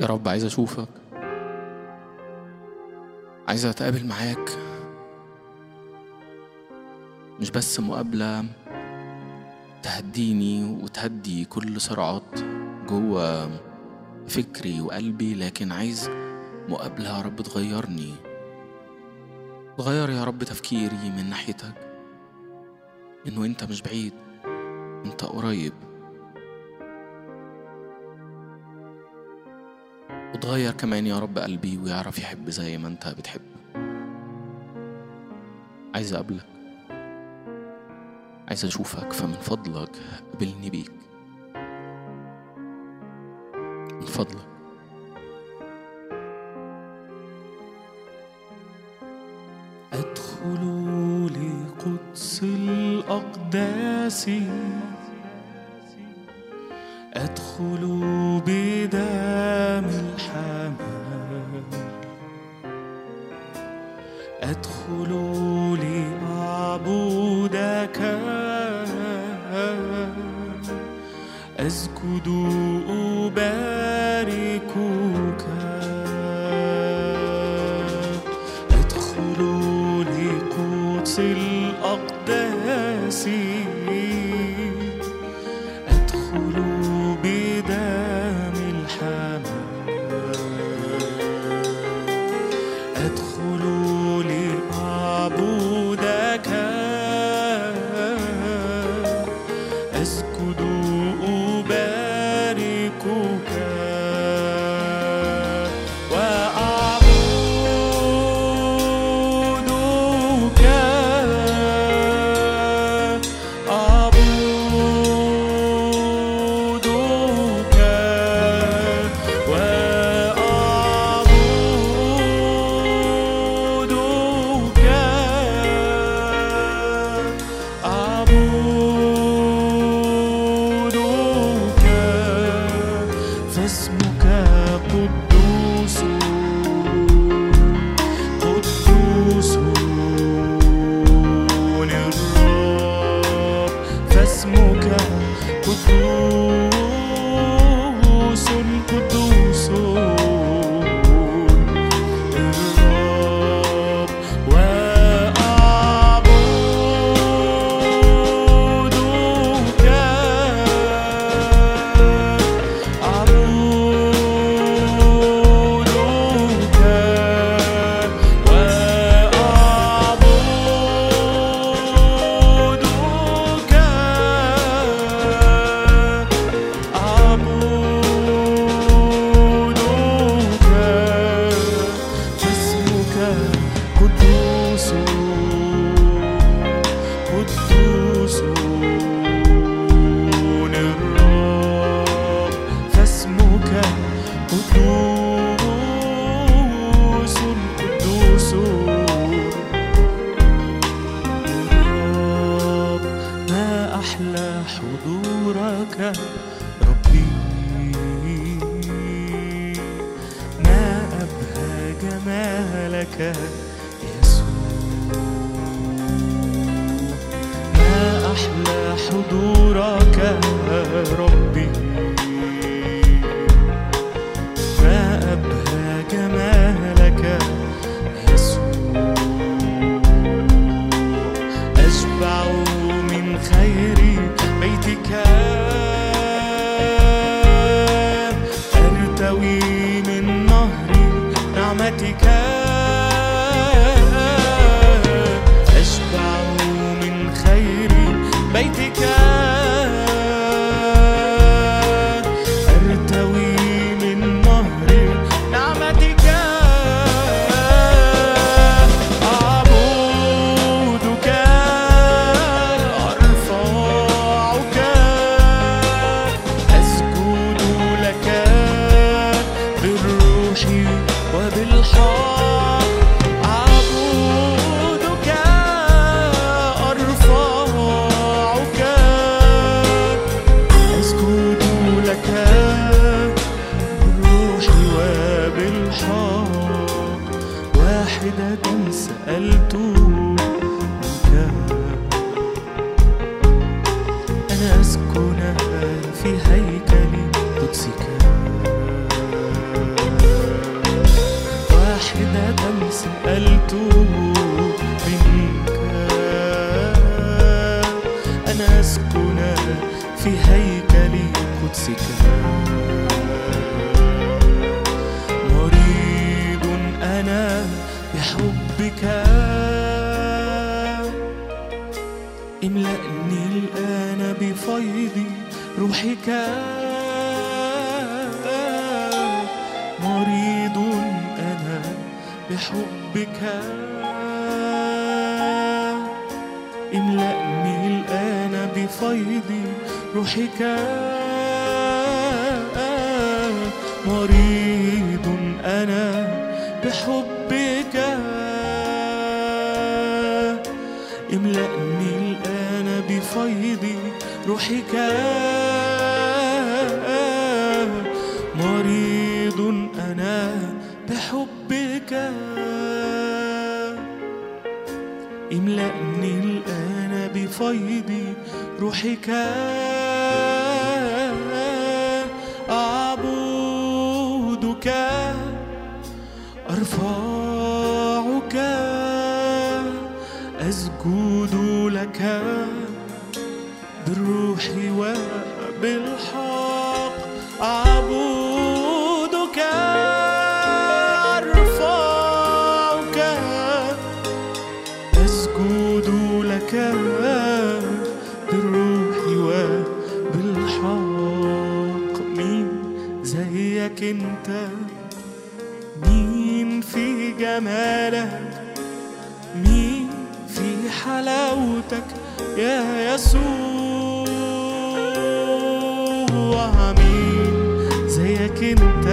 رب عايز أشوفك عايز أتقابل معاك مش بس مقابلة تهديني وتهدي كل صراعات جوه فكري وقلبي لكن عايز مقابلة يا رب تغيرني تغير يا رب تفكيري من ناحيتك إنه أنت مش بعيد أنت قريب وتغير كمان يا رب قلبي ويعرف يحب زي ما أنت بتحب عايز أقابلك عايز أشوفك فمن فضلك قابلني بيك من فضلك أدخل لقدس الأقداس أدخل بدم الحمام أدخل لأعبدك أسجد أباركك أدخل لقدس الأقداس أدخل بدم الحمام أدخل لأعبدك أسجد أباركك وأعبدك أعبدك وأعبدك أعبدك فاسمك قدوس قدوس للرب فاسمك قدوس قدوس للرب وأعبدك أعبدك وأعبدك أعبدك فاسمك قدوس قدوس للرب فاسمك قدوس قدوس للرب ما أحلى حضورك ربي ما أبهى جمالك يسوع ما أحلى حضورك ربي ما أبهى جمالك يسوع أشبع من خير بيتك أرتوي من نهر نعمتك أشبع من خير بيتك أرتوي من نهر نعمتك أعبدك أرفعك أسجد لك بالروح وبالحق أعبدك أرفعك أسجد لك بالروح وبالحق واحدة سألت منك أن أسكن في هيكل قدسك واحدة سألته منك أنا أسكن في هيكل قدسك مريض أنا بحبك املأني الآن بفيض روحك مريض أنا بحبك املأني الآن بفيض روحك مريض أنا بحبك املأني الآن بفيض روحك مريض أنا بحبك املأني الآن بفيض روحك أعبدك أرفعك أسجد لك بالروح وبالحق أعبدك أرفعك أسجد لك بالروح وبالحق مين زيك انت مين في جمالك مين في حلاوتك يا يسوع مين زيك انت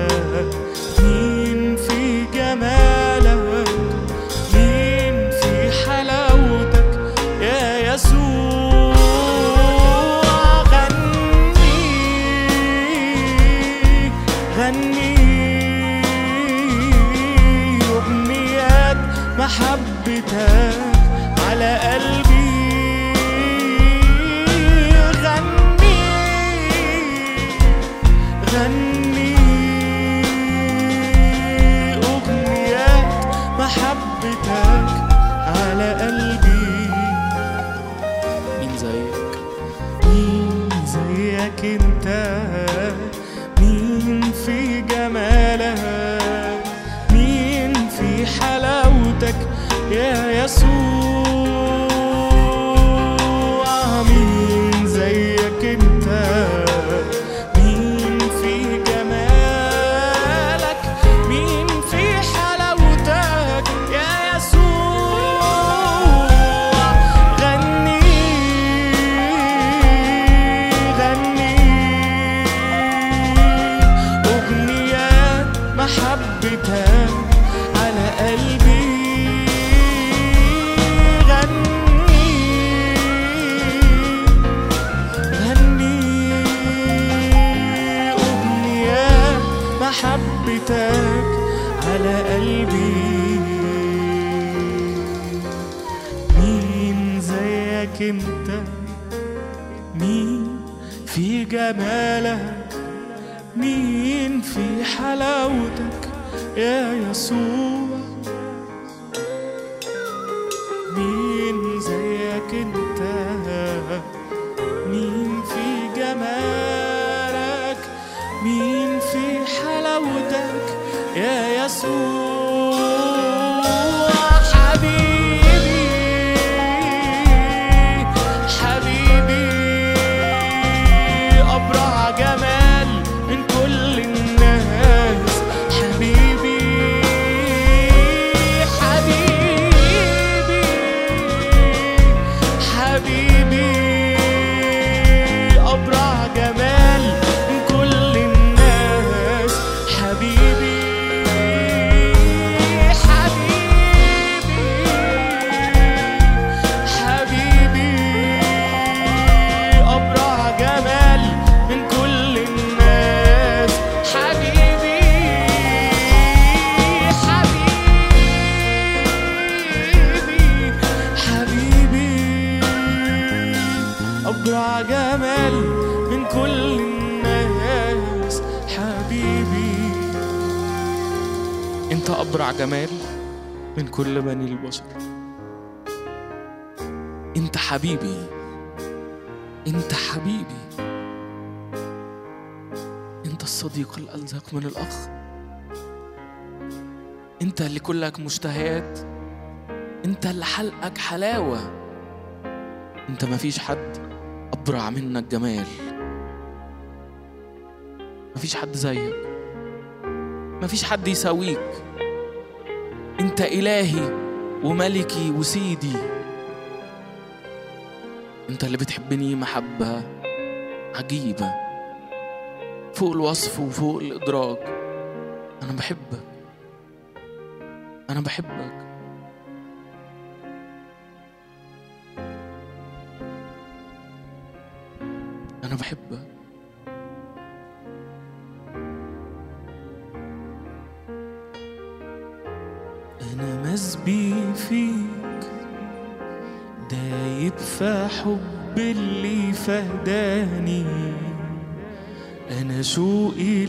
مين في جمالك مين في حلاوتك يا يسوع غني غني أغنيات محبتك على قلبي غني غني أغنيات محبتك على قلبي مين زيك مين زيك انت مين في جمالك مين في حلاوتك يا يسوع مين زيك انت مين في جمالك مين في حلاوتك يا يسوع غني غني أغنيات محبتك على قلبي غني غني أغنيات محبتك على قلبي مين زيك انت مين في جمالك مين في حلاوتك يا يسوع مين زيك انت مين في جمالك مين في حلاوتك يا يسوع حبيبي حبيبي أبرع جمال من كل الناس حبيبي أبرع جمال من كل بني البشر أنت حبيبي أنت حبيبي أنت الصديق الألزق من الأخ أنت اللي كلك مشتهيات أنت اللي حلقك حلاوة أنت مفيش حد أبرع منك جمال مفيش حد زيك مفيش حد يساويك انت الهي وملكي وسيدي انت اللي بتحبني محبة عجيبة فوق الوصف وفوق الإدراك أنا بحبك أنا بحبك أنا بحبك أنا مسبي فيك دايب في حب اللي فهداني أنا شوقي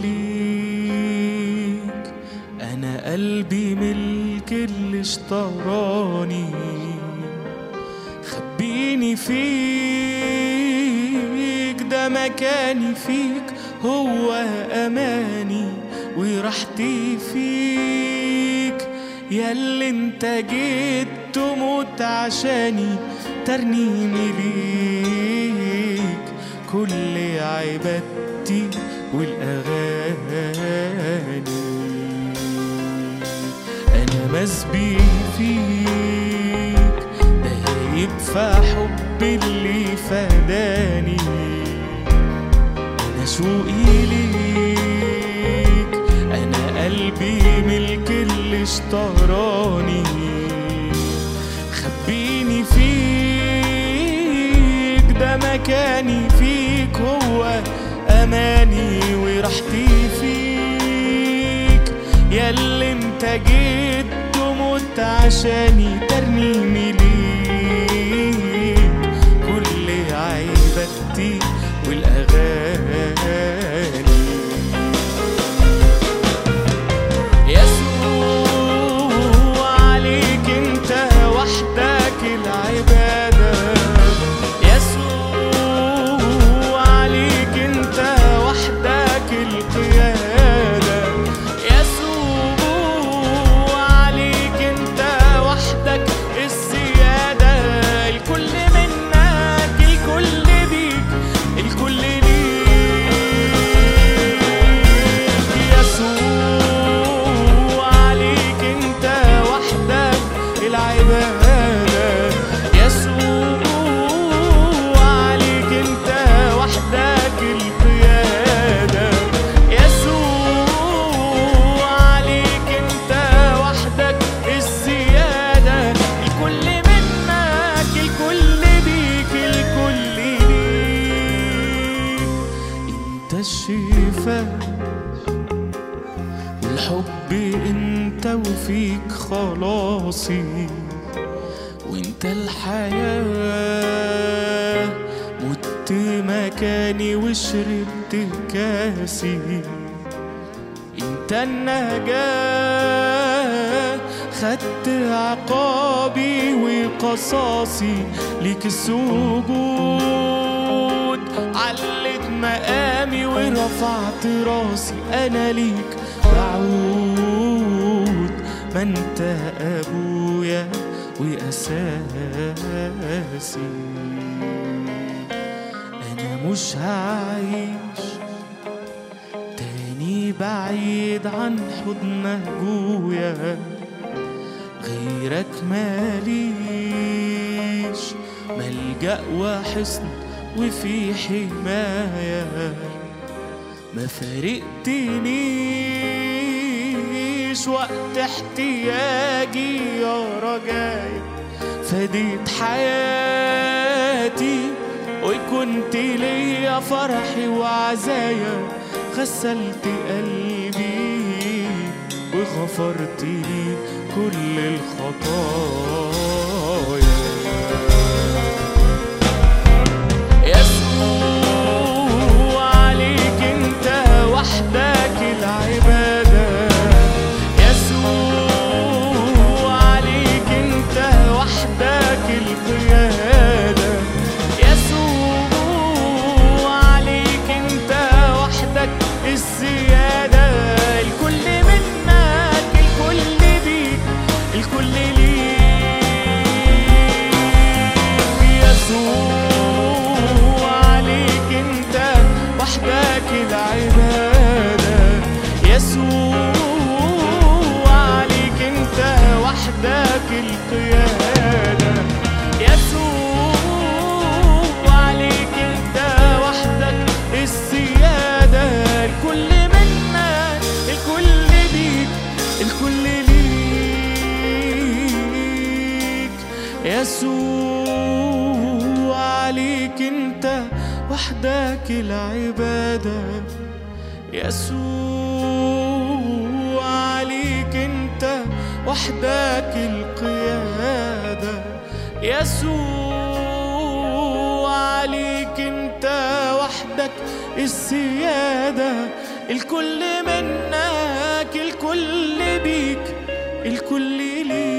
ليك أنا قلبي ملك اللي اشتراني خبيني فيك ده مكاني فيك هو أماني وراحتي فيك ياللي انت جيت تموت عشاني ترنيمي ليك كل عبادتي والأغاني أنا مسبي فيك دايب في حب اللي فداني أنا شوقي ليك أنا قلبي ملك اللي اشتراني خبيني فيك ده مكاني فيك هو أماني وراحتي فيك ياللي انت جيت تموت عشاني ترنيمي ليك كل عيبتي والأغاني يسوع عليك انت وحدك العبادة يسوع عليك انت وحدك القيادة يسوع عليك انت وحدك السيادة الكل منك الكل بيك الكل ليك يسوع عليك انت وحدك العبادة يسوع عليك انت وحدك القيادة يسوع عليك انت وحدك السيادة الكل منك الكل بيك الكل ليك انت الشفاء والحب انت وفيك خلاصي وانت الحياة مت مكاني وشربت كاسي انت النجاة خدت عقابي وقصاصي ليك السجود علت مقامي ورفعت راسي انا ليك بعود ما انت ابويا واساسي انا مش هعيش تاني بعيد عن حضن جويا غيرك ماليش ملجأ وحصن وفي حماية ما فارقتنيش وقت احتياجي يا رجاي فديت حياتي وكنت ليا فرحي وعزايا غسلت قلبي وغفرت لي كل الخطايا يسوع عليك انت وحدك العبادة يسوع وحدك القيادة يسوع عليك انت وحدك السيادة الكل منك الكل بيك الكل ليك يسوع عليك انت وحدك العبادة يسوع عليك انت وحدك القيادة يسوع عليك انت وحدك السيادة الكل منك الكل بيك الكل ليك